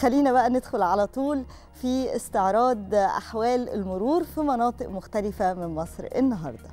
خلينا بقى ندخل على طول في استعراض أحوال المرور في مناطق مختلفة من مصر النهارده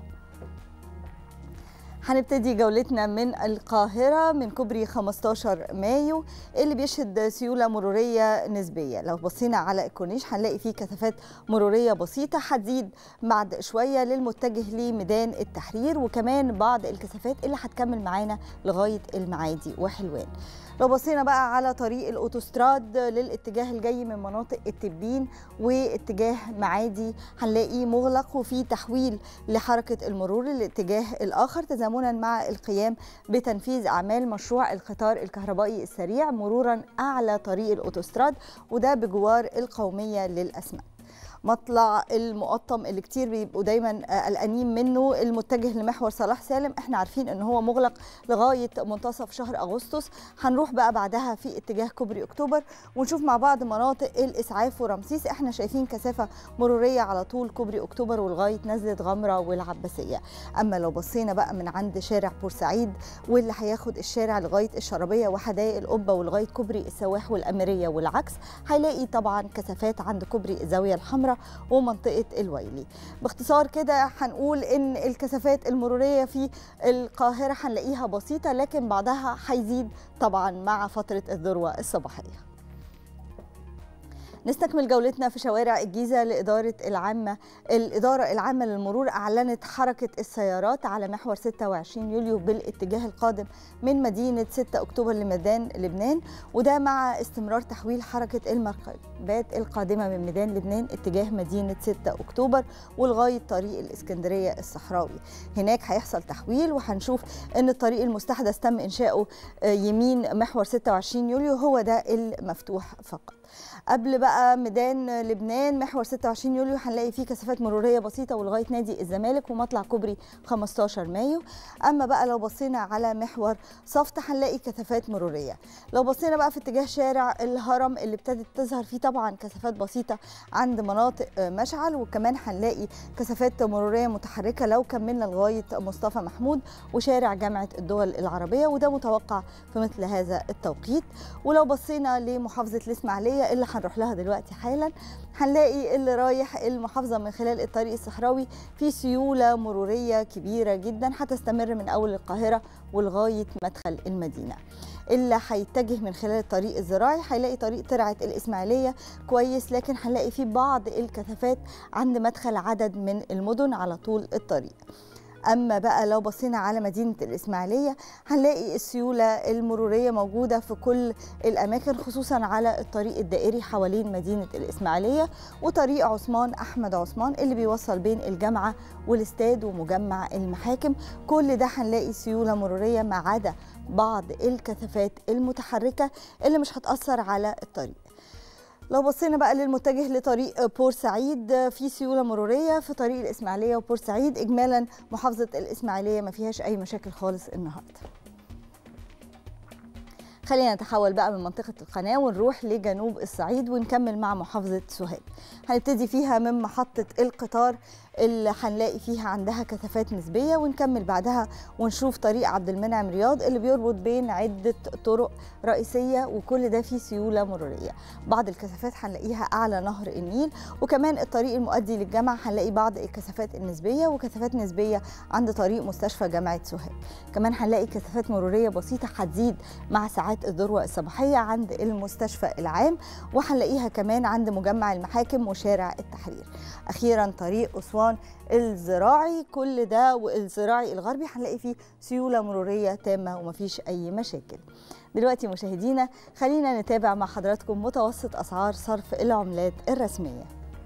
هنبتدي جولتنا من القاهرة من كوبري 15 مايو اللي بيشهد سيولة مرورية نسبية لو بصينا على الكورنيش هنلاقي فيه كثافات مرورية بسيطة هتزيد بعد شوية للمتجه لميدان التحرير وكمان بعض الكثافات اللي هتكمل معانا لغاية المعادي وحلوان لو بصينا بقى على طريق الاوتوستراد للاتجاه الجاي من مناطق التبين واتجاه معادي هنلاقيه مغلق وفي تحويل لحركه المرور للاتجاه الاخر تزامنا مع القيام بتنفيذ اعمال مشروع القطار الكهربائي السريع مرورا اعلى طريق الاوتوستراد وده بجوار القوميه للاسماك مطلع المقطم اللي كتير بيبقوا دايما قلقانين منه المتجه لمحور صلاح سالم احنا عارفين ان هو مغلق لغايه منتصف شهر اغسطس هنروح بقى بعدها في اتجاه كوبري اكتوبر ونشوف مع بعض مناطق الاسعاف ورمسيس احنا شايفين كثافه مروريه على طول كوبري اكتوبر ولغايه نزله غمره والعباسيه اما لو بصينا بقى من عند شارع بورسعيد واللي هياخد الشارع لغايه الشربيه وحدائق القبه ولغايه كوبري السواح والاميريه والعكس هيلاقي طبعا كثافات عند كوبري الزاويه الحمراء ومنطقه الويلي باختصار كده هنقول ان الكثافات المروريه في القاهره هنلاقيها بسيطه لكن بعدها هيزيد طبعا مع فتره الذروه الصباحيه نستكمل جولتنا في شوارع الجيزة لإدارة العامة الإدارة العامة للمرور أعلنت حركة السيارات على محور 26 يوليو بالاتجاه القادم من مدينة 6 أكتوبر لميدان لبنان وده مع استمرار تحويل حركة المركبات القادمة من ميدان لبنان اتجاه مدينة 6 أكتوبر ولغاية طريق الإسكندرية الصحراوي هناك هيحصل تحويل وهنشوف أن الطريق المستحدث تم إنشاؤه يمين محور 26 يوليو هو ده المفتوح فقط قبل بقى ميدان لبنان محور 26 يوليو هنلاقي فيه كثافات مروريه بسيطه ولغايه نادي الزمالك ومطلع كوبري 15 مايو اما بقى لو بصينا على محور صفت هنلاقي كثافات مروريه لو بصينا بقى في اتجاه شارع الهرم اللي ابتدت تظهر فيه طبعا كثافات بسيطه عند مناطق مشعل وكمان هنلاقي كثافات مروريه متحركه لو كملنا لغايه مصطفى محمود وشارع جامعه الدول العربيه وده متوقع في مثل هذا التوقيت ولو بصينا لمحافظه الاسماعيليه اللي هنروح لها دلوقتي حالا هنلاقي اللي رايح المحافظه من خلال الطريق الصحراوي في سيوله مروريه كبيره جدا هتستمر من اول القاهره ولغايه مدخل المدينه اللي هيتجه من خلال الطريق الزراعي هيلاقي طريق ترعه الاسماعيليه كويس لكن هنلاقي فيه بعض الكثافات عند مدخل عدد من المدن على طول الطريق اما بقى لو بصينا على مدينه الاسماعيليه هنلاقي السيوله المروريه موجوده في كل الاماكن خصوصا على الطريق الدائري حوالين مدينه الاسماعيليه وطريق عثمان احمد عثمان اللي بيوصل بين الجامعه والاستاد ومجمع المحاكم كل ده هنلاقي سيوله مروريه ما عدا بعض الكثافات المتحركه اللي مش هتاثر على الطريق لو بصينا بقى للمتجه لطريق بورسعيد في سيوله مروريه في طريق الاسماعيليه وبورسعيد اجمالا محافظه الاسماعيليه ما فيهاش اي مشاكل خالص النهارده خلينا نتحول بقى من منطقة القناة ونروح لجنوب الصعيد ونكمل مع محافظة سوهاج هنبتدي فيها من محطة القطار اللي هنلاقي فيها عندها كثافات نسبية ونكمل بعدها ونشوف طريق عبد المنعم رياض اللي بيربط بين عدة طرق رئيسية وكل ده فيه سيولة مرورية بعض الكثافات هنلاقيها أعلى نهر النيل وكمان الطريق المؤدي للجامعة هنلاقي بعض الكثافات النسبية وكثافات نسبية عند طريق مستشفى جامعة سوهاج كمان هنلاقي كثافات مرورية بسيطة هتزيد مع ساعات الذروة الصباحية عند المستشفى العام وهنلاقيها كمان عند مجمع المحاكم وشارع التحرير أخيرا طريق أسوان الزراعي كل ده والزراعي الغربي هنلاقي فيه سيولة مرورية تامة ومفيش أي مشاكل دلوقتي مشاهدينا خلينا نتابع مع حضراتكم متوسط أسعار صرف العملات الرسمية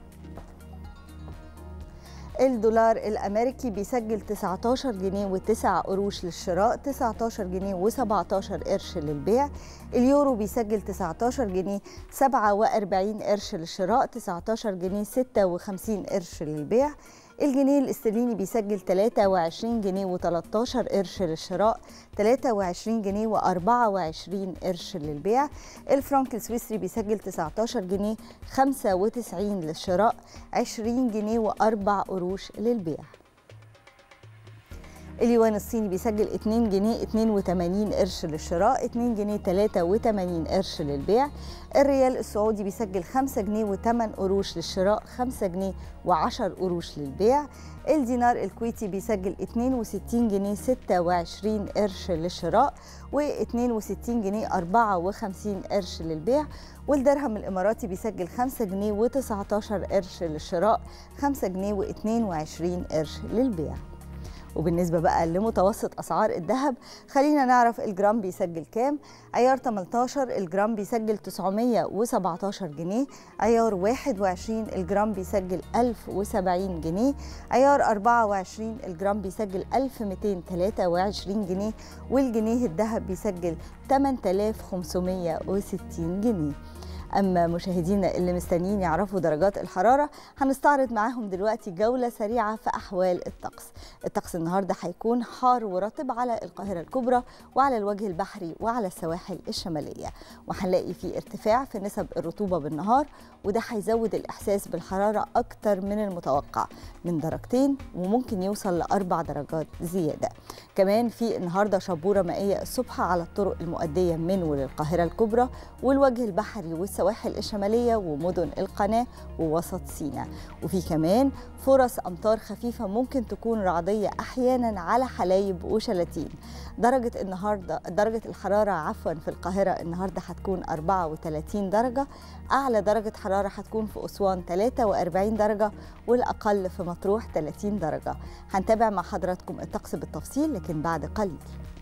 الدولار الامريكي بيسجل 19 جنيه و9 قروش للشراء 19 جنيه و17 قرش للبيع اليورو بيسجل 19 جنيه 47 قرش للشراء 19 جنيه 56 قرش للبيع الجنيه الاسترليني بيسجل 23 جنيه و13 قرش للشراء 23 جنيه و24 قرش للبيع الفرنك السويسري بيسجل 19 جنيه 95 للشراء 20 جنيه و4 قروش للبيع اليوان الصيني بيسجل 2 جنيه 82 قرش للشراء 2 جنيه 83 قرش للبيع الريال السعودي بيسجل 5 جنيه و8 قروش للشراء 5 جنيه و10 قروش للبيع الدينار الكويتي بيسجل 62 جنيه 26 قرش للشراء و62 جنيه 54 قرش للبيع والدرهم الإماراتي بيسجل 5 جنيه و19 قرش للشراء 5 جنيه و22 قرش للبيع وبالنسبة بقى لمتوسط أسعار الذهب خلينا نعرف الجرام بيسجل كام عيار 18 الجرام بيسجل 917 جنيه عيار 21 الجرام بيسجل 1070 جنيه عيار 24 الجرام بيسجل 1223 جنيه والجنيه الذهب بيسجل 8560 جنيه أما مشاهدينا اللي مستنيين يعرفوا درجات الحرارة هنستعرض معاهم دلوقتي جولة سريعة في أحوال الطقس الطقس النهاردة هيكون حار ورطب على القاهرة الكبرى وعلى الوجه البحري وعلى السواحل الشمالية وهنلاقي في ارتفاع في نسب الرطوبة بالنهار وده هيزود الإحساس بالحرارة أكتر من المتوقع من درجتين وممكن يوصل لأربع درجات زيادة كمان في النهاردة شبورة مائية الصبح على الطرق المؤدية من وللقاهرة الكبرى والوجه البحري والسواحل الشمالية ومدن القناة ووسط سيناء وفي كمان فرص أمطار خفيفة ممكن تكون رعدية أحيانا على حلايب وشلاتين درجة النهاردة درجة الحرارة عفوا في القاهرة النهاردة هتكون 34 درجة أعلى درجة حرارة هتكون في أسوان 43 درجة والأقل في مطروح 30 درجة هنتابع مع حضراتكم الطقس بالتفصيل لكن بعد قليل